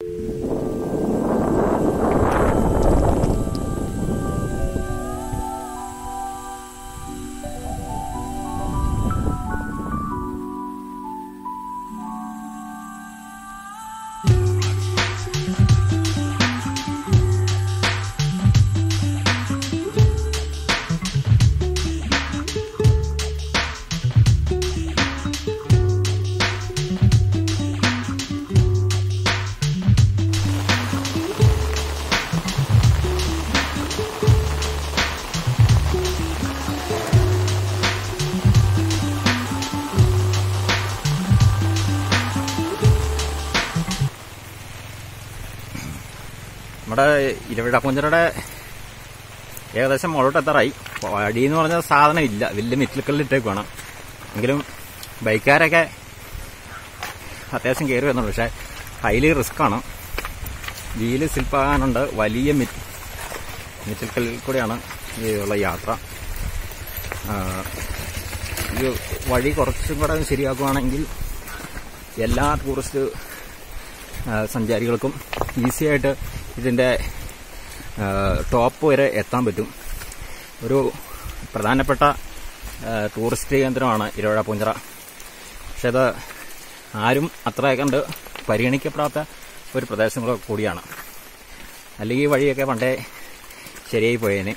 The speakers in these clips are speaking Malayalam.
നമ്മുടെ ഇരവിടക്കുഞ്ചിറയുടെ ഏകദേശം മുകളോട്ട് എത്താറായി വടി എന്ന് പറഞ്ഞ സാധനം ഇല്ല വലിയ മെറ്റിൽക്കല്ലിട്ടേക്ക് വേണം എങ്കിലും ബൈക്കാരൊക്കെ അത്യാവശ്യം കയറി വരുന്നുണ്ട് പക്ഷേ ഹൈലി റിസ്ക് ആണ് വീല് സ്ലിപ്പാകാനുണ്ട് വലിയ മിറ്റ് മെറ്റിൽക്കല്ലിൽ കൂടെയാണ് ഈ ഉള്ള യാത്ര ആ, ഈ വഴി കുറച്ചും കൂടെ ശരിയാക്കുകയാണെങ്കിൽ എല്ലാ ടൂറിസ്റ്റ് ആ, സഞ്ചാരികൾക്കും ഈസി ആയിട്ട് ഇതിൻ്റെ ആ, ടോപ്പ് വരെ എത്താൻ പറ്റും ഒരു പ്രധാനപ്പെട്ട ആ, ടൂറിസ്റ്റ് കേന്ദ്രമാണ് ഇരവഴ പൂഞ്ചിറ പക്ഷെ അത് ആരും അത്ര കണ്ട് പരിഗണിക്കപ്പെടാത്ത ഒരു പ്രദേശം കൂടിയാണ് അല്ലെങ്കിൽ ഈ വഴിയൊക്കെ പണ്ടേ ശരിയായി പോയേനെ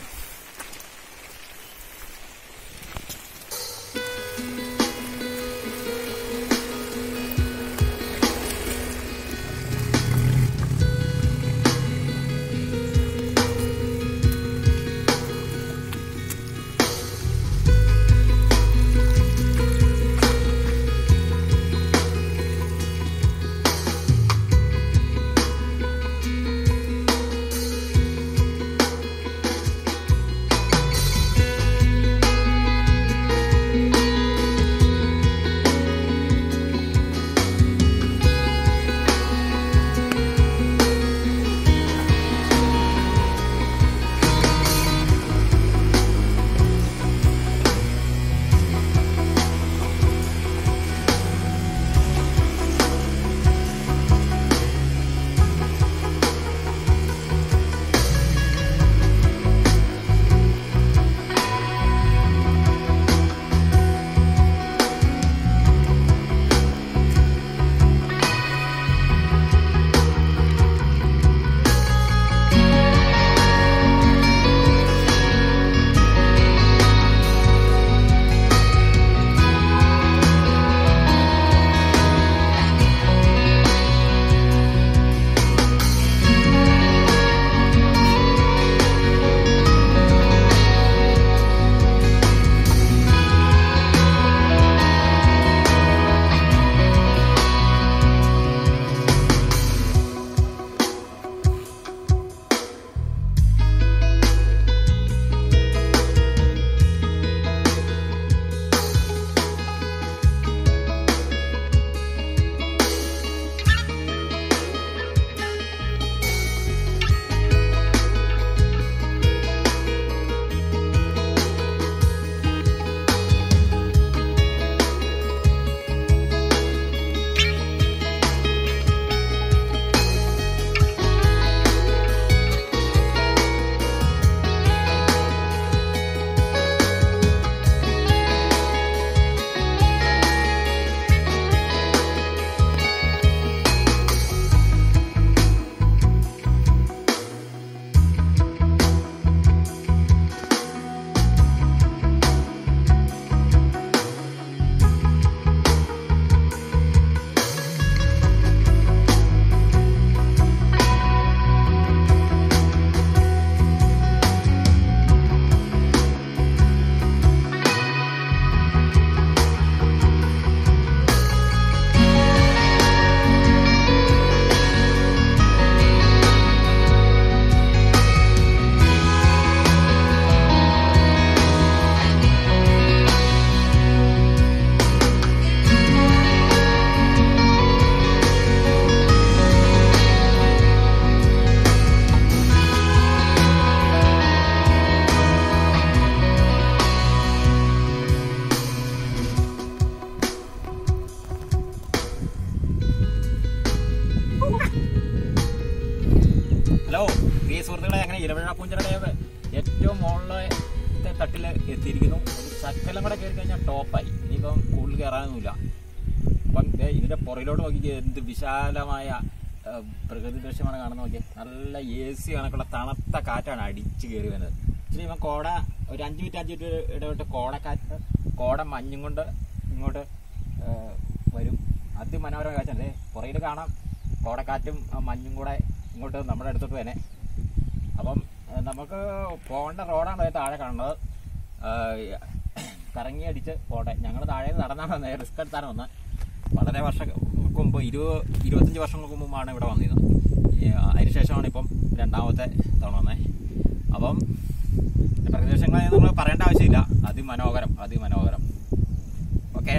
അങ്ങനെ ഇലവിഴ പൂഞ്ചിറയുടെ ഏറ്റവും മുകളിലത്തെ തട്ടിൽ എത്തിയിരിക്കുന്നു ഒരു ശക്കലം കൂടെ കയറി കഴിഞ്ഞാൽ ടോപ്പായി ഇനിയിപ്പം കൂടുതൽ കയറാനൊന്നുമില്ല അപ്പം ദേ ഇതിന്റെ പുറയിലോട്ട് നോക്കി എന്ത് വിശാലമായ ആ, പ്രകൃതി ദൃശ്യമാണ് കാണുന്നത് നോക്കി നല്ല എ സി കണക്കുള്ള തണുത്ത കാറ്റാണ് അടിച്ചു കയറി വരുന്നത് ഇച്ചിരി ഇവൻ കോട ഒരു അഞ്ച് മിനിറ്റ് അഞ്ച് മിനിറ്റ് ഇടവിട്ട് കോടക്കാറ്റ് കോട മഞ്ഞും കൊണ്ട് ഇങ്ങോട്ട് ആ, വരും അതിമനോഹരമായ കാഴ്ച അല്ലേ പുറയിൽ കാണാം കോടക്കാറ്റും ആ മഞ്ഞും കൂടെ ഇങ്ങോട്ട് നമ്മുടെ അടുത്തോട്ട് തന്നെ അപ്പം ആ, നമുക്ക് പോകേണ്ട റോഡാണ് ദേ താഴെ കാണുന്നത് ആ, കറങ്ങി അടിച്ച് പോട്ടെ ഞങ്ങൾ താഴെ നടന്നാണ് വന്നത് റിസ്ക് എടുത്താണ് വന്നത് വളരെ വർഷം മുമ്പ് ഇരുപത് ഇരുപത്തഞ്ച് വർഷങ്ങൾക്ക് മുമ്പാണ് ഇവിടെ വന്നിരുന്നത് ഈ, അതിനുശേഷമാണ് ഇപ്പം രണ്ടാമത്തെ തവണ വന്നത് അപ്പം പ്രദേശങ്ങളെ നമ്മൾ പറയേണ്ട ആവശ്യമില്ല അതിമനോഹരം അതിമനോഹരം ഓക്കെ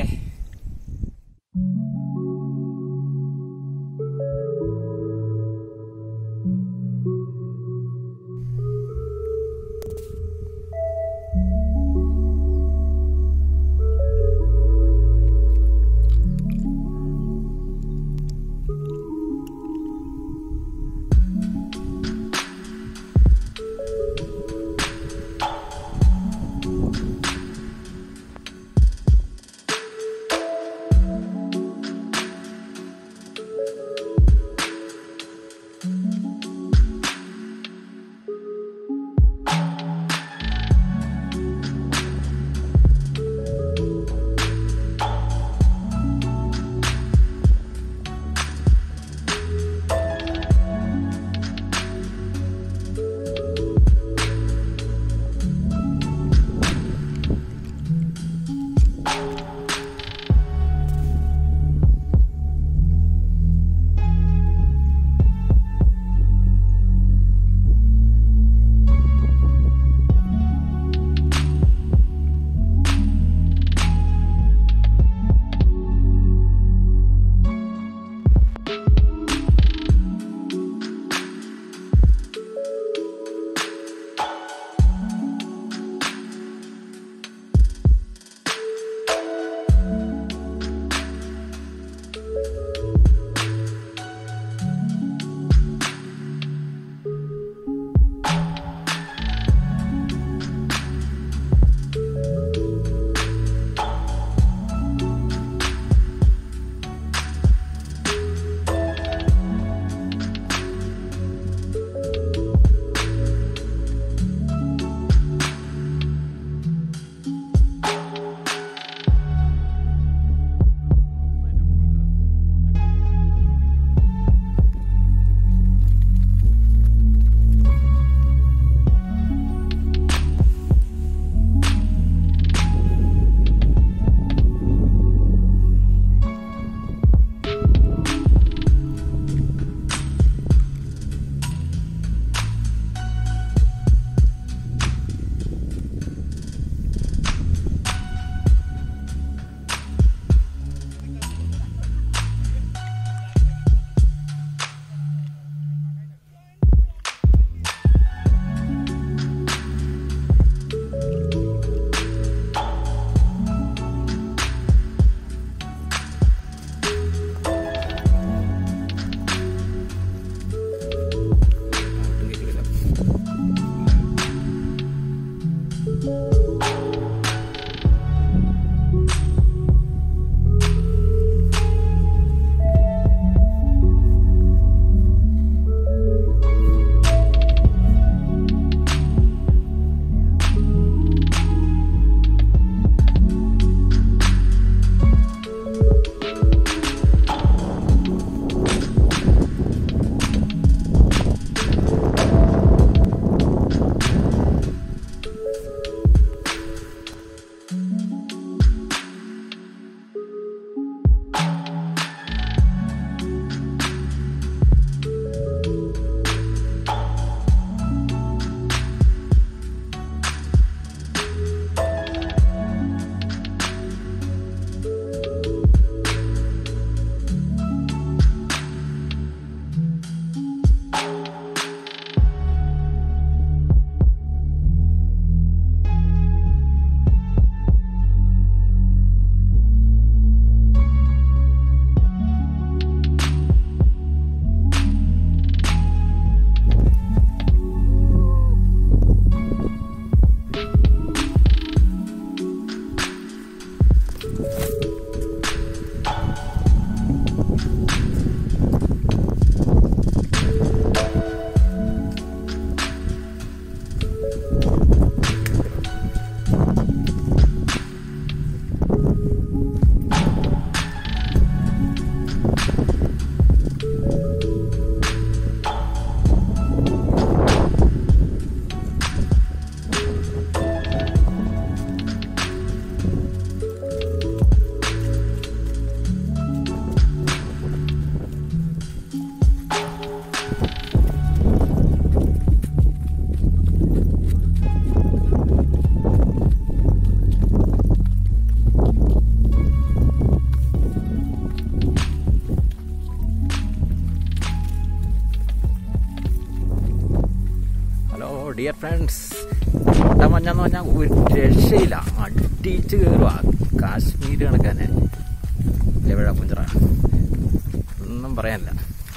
ഡിയർ ഫ്രണ്ട്സ് കോട്ടമഞ്ഞെന്ന് പറഞ്ഞാൽ ഒരു രക്ഷയില്ല അടിച്ച് കയറുക കാശ്മീർ കണക്കാനെ എവിടെ പുഞ്ചറ ഒന്നും പറയാനില്ല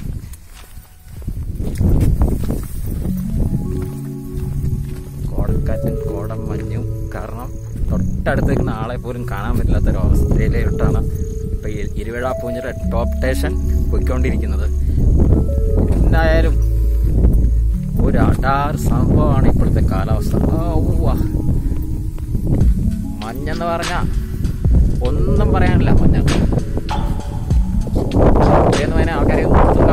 കോടക്കാറ്റും കോടം മഞ്ഞും കാരണം തൊട്ടടുത്ത് നിൽക്കുന്ന ആളെ പോലും കാണാൻ പറ്റില്ലാത്തൊരു അവസ്ഥയിലോട്ടാണ് ഇപ്പോൾ ഈ ഇരുവിഴ പൂഞ്ചിറ ടോപ്പ് സ്റ്റേഷൻ പോയിക്കൊണ്ടിരിക്കുന്നത് എന്തായാലും ഒരു അടാർ സംഭവമാണ് ഇപ്പോഴത്തെ കാലാവസ്ഥ ആ, ഉവ്വ. മഞ്ഞെന്ന് പറഞ്ഞാൽ ഒന്നും പറയാനില്ല മഞ്ഞ എന്ന് പറഞ്ഞാൽ ആൾക്കാരെ ഒന്നും